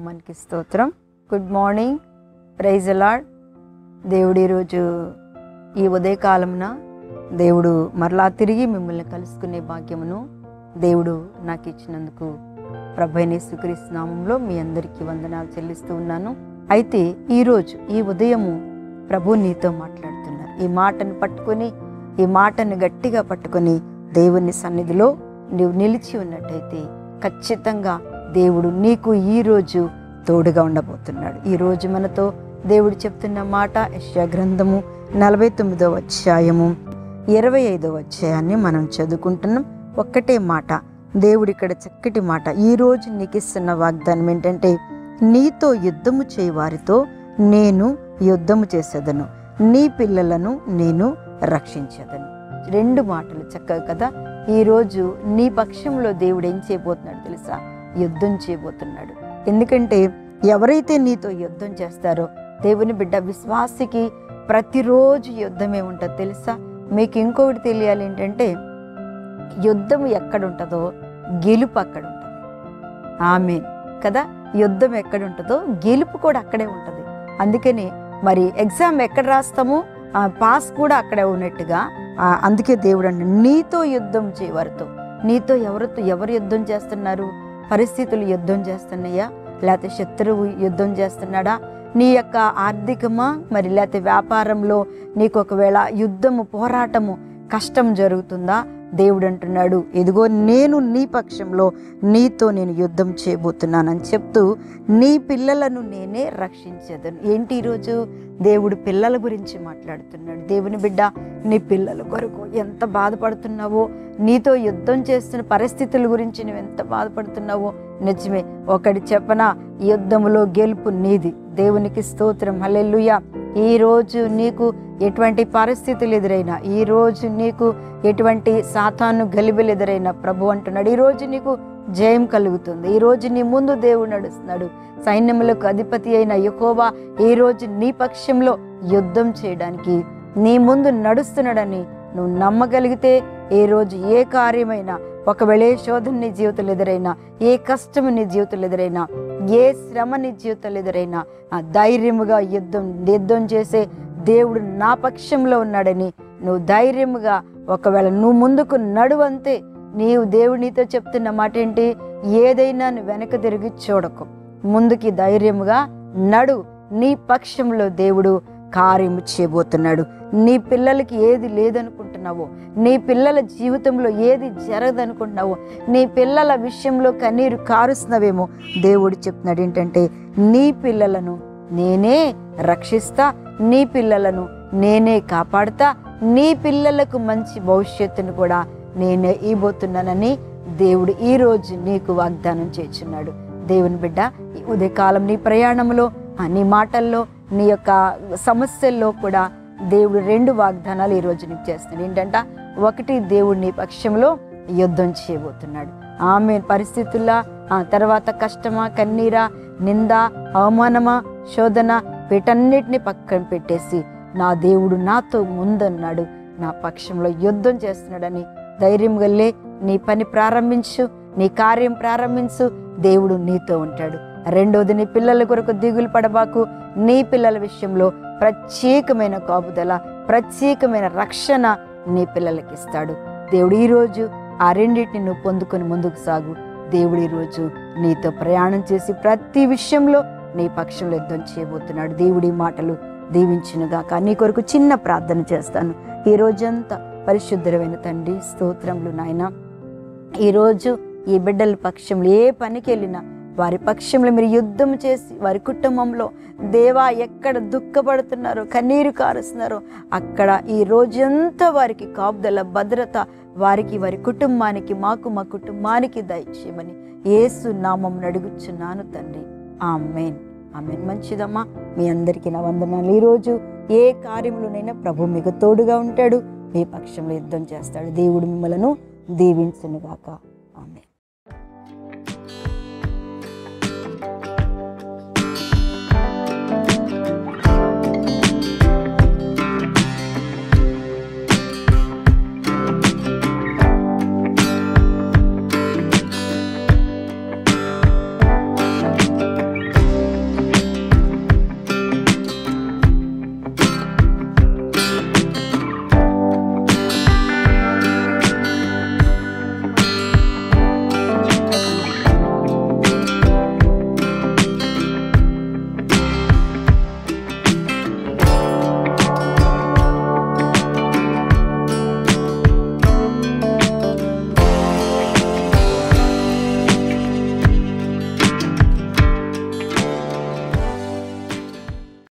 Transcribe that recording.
నామానికి స్తోత్రం good morning praise అలాడ్ దేవుడు ఈరోజు ఈ ఉదయకాలమున దేవుడు మరలా తిరిగి మిమ్మల్ని కలుసుకునే భాగ్యమును దేవుడు నాకు ఇచ్చినందుకు ప్రభైనే సుక్రీస్తు నామంలో మీ అందరికీ వందనాలు చెల్లిస్తూ ఉన్నాను అయితే ఈరోజు ఈ ఉదయము ప్రభు నీతో మాట్లాడుతున్నారు ఈ మాటను పట్టుకొని ఈ మాటను గట్టిగా పట్టుకొని దేవుని సన్నిధిలో నీవు నిలిచి ఉన్నట్టయితే ఖచ్చితంగా దేవుడు నీకు ఈరోజు తోడుగా ఉండబోతున్నాడు ఈరోజు మనతో దేవుడు చెప్తున్న మాట యెషయా గ్రంథము నలభై తొమ్మిదవ అధ్యాయము ఇరవై ఐదవ అధ్యాయాన్ని మనం చదువుకుంటున్నాం ఒక్కటే మాట దేవుడు ఇక్కడ చక్కటి మాట ఈరోజు నీకు ఇస్తున్న వాగ్దానం ఏంటంటే నీతో యుద్ధము చేయి వారితో నేను యుద్ధము చేసేదను నీ పిల్లలను నేను రక్షించేదను రెండు మాటలు చక్కగా కదా ఈరోజు నీ పక్షంలో దేవుడు ఏం చేయబోతున్నాడు తెలుసా యుద్ధం చేయబోతున్నాడు ఎందుకంటే ఎవరైతే నీతో యుద్ధం చేస్తారో దేవుని బిడ్డ విశ్వాసికి ప్రతిరోజు యుద్ధమే ఉంటుంది తెలుసా మీకు ఇంకొకటి తెలియాలి ఏంటంటే యుద్ధం ఎక్కడ ఉంటుందో గెలుపు అక్కడ ఉంటుంది ఆమె కదా యుద్ధం ఎక్కడ ఉంటుందో గెలుపు కూడా అక్కడే ఉంటుంది అందుకని మరి ఎగ్జామ్ ఎక్కడ రాస్తామో ఆ పాస్ కూడా అక్కడే ఉన్నట్టుగా ఆ, అందుకే దేవుడు అంటే నీతో యుద్ధం చేయవారితో నీతో ఎవరితో ఎవరు యుద్ధం చేస్తున్నారు పరిస్థితులు యుద్ధం చేస్తున్నాయా లేకపోతే శత్రువు యుద్ధం చేస్తున్నాడా నీ యొక్క ఆర్థికమా మరి లేకపోతే వ్యాపారంలో నీకు ఒకవేళ యుద్ధము పోరాటము కష్టం జరుగుతుందా దేవుడు అంటున్నాడు ఇదిగో నేను నీ పక్షంలో నీతో నేను యుద్ధం చేయబోతున్నానని చెప్తూ నీ పిల్లలను నేనే రక్షించేదను ఏంటి ఈరోజు దేవుడు పిల్లల గురించి మాట్లాడుతున్నాడు దేవుని బిడ్డ నీ పిల్లల కొరకు ఎంత బాధపడుతున్నావో నీతో యుద్ధం చేస్తున్న పరిస్థితుల గురించి నువ్వు ఎంత బాధపడుతున్నావో నిజమే ఒకటి చెప్పనా యుద్ధములో గెలుపు నీది దేవునికి స్తోత్రం హల్లెలూయా ఈ రోజు నీకు ఎటువంటి పరిస్థితులు ఎదురైనా ఈ రోజు నీకు ఎటువంటి సాతాను గలిబిలు ఎదురైనా ప్రభు అంటున్నాడు ఈ రోజు నీకు జయం కలుగుతుంది ఈ రోజు నీ ముందు దేవుడు నడుస్తున్నాడు సైన్యములకు అధిపతి అయిన యెహోవా ఈ రోజు నీ పక్షంలో యుద్ధం చేయడానికి నీ ముందు నడుస్తున్నాడని నువ్వు నమ్మగలిగితే ఏ రోజు ఏ కార్యమైనా ఒకవేళ ఏ శోధన నీ జీవితంలో ఎదురైనా ఏ కష్టము నీ జీవితంలో ఎదురైనా ఏ శ్రమ నీ జీవితంలో ఎదురైనా ఆ ధైర్యముగా యుద్ధం యుద్ధం చేసే దేవుడు నా పక్షంలో ఉన్నాడని నువ్వు ధైర్యముగా ఒకవేళ నువ్వు ముందుకు నడువంతే నీవు దేవుడు నీతో చెప్తున్న మాట ఏంటి ఏదైనా నువ్వు వెనక తిరిగి చూడకు ముందుకి ధైర్యముగా నడు నీ పక్షంలో దేవుడు కార్యము చేయబోతున్నాడు నీ పిల్లలకి ఏది లేదనుకుంటున్నావో నీ పిల్లల జీవితంలో ఏది జరగదనుకుంటున్నావో నీ పిల్లల విషయంలో కన్నీరు కారుస్తున్నవేమో దేవుడు చెప్తున్నాడు ఏంటంటే నీ పిల్లలను నేనే రక్షిస్తా నీ పిల్లలను నేనే కాపాడుతా నీ పిల్లలకు మంచి భవిష్యత్తును కూడా నేనే ఇవ్వబోతున్నానని దేవుడు ఈరోజు నీకు వాగ్దానం చేస్తున్నాడు దేవుని బిడ్డ ఈ ఉదయకాలం నీ ప్రయాణంలో ఆ నీ మాటల్లో నీ యొక్క సమస్యల్లో కూడా దేవుడు రెండు వాగ్దానాలు ఈరోజు నీకు చేస్తున్నాడు ఏంటంట ఒకటి దేవుడు నీ పక్షంలో యుద్ధం చేయబోతున్నాడు ఆమె పరిస్థితుల్లో ఆ తర్వాత కష్టమా కన్నీరా నింద అవమానమా శోధన వీటన్నిటిని పక్కన పెట్టేసి నా దేవుడు నాతో ముందన్నాడు నా పక్షంలో యుద్ధం చేస్తున్నాడని ధైర్యం గల్లే నీ పని ప్రారంభించు నీ కార్యం ప్రారంభించు దేవుడు నీతో ఉంటాడు రెండోది నీ పిల్లల కొరకు దిగులు పడబాకు నీ పిల్లల విషయంలో ప్రత్యేకమైన కాపుదల ప్రత్యేకమైన రక్షణ నీ పిల్లలకి ఇస్తాడు దేవుడు ఈరోజు ఆ రెండింటిని నువ్వు పొందుకొని ముందుకు సాగు దేవుడు ఈరోజు నీతో ప్రయాణం చేసి ప్రతి విషయంలో నీ పక్షంలో యుద్ధం చేయబోతున్నాడు దేవుడి మాటలు దీవించునుగాక నీ కొరకు చిన్న ప్రార్థన చేస్తాను ఈ రోజంతా పరిశుద్ధమైన తండ్రి స్తోత్రములు నాయన ఈరోజు ఈ బిడ్డల పక్షంలో ఏ పనికి వెళ్ళినా వారి పక్షంలో మీరు యుద్ధం చేసి వారి కుటుంబంలో దేవా ఎక్కడ దుఃఖపడుతున్నారో కన్నీరు కారుస్తున్నారో అక్కడ ఈ రోజంతా వారికి కాపుదల భద్రత వారికి వారి కుటుంబానికి మాకు మా కుటుంబానికి దయచేయమని ఏసు నామం అడుగుచున్నాను తండ్రి ఆమెన్ ఆమెన్ మంచిదమ్మా మీ అందరికీ నా వందనాలు ఈరోజు ఏ కార్యములోనైనా ప్రభు మీకు తోడుగా ఉంటాడు మీ పక్షంలో యుద్ధం చేస్తాడు దేవుడు మిమ్మలను దీవించునుగాక ఆమె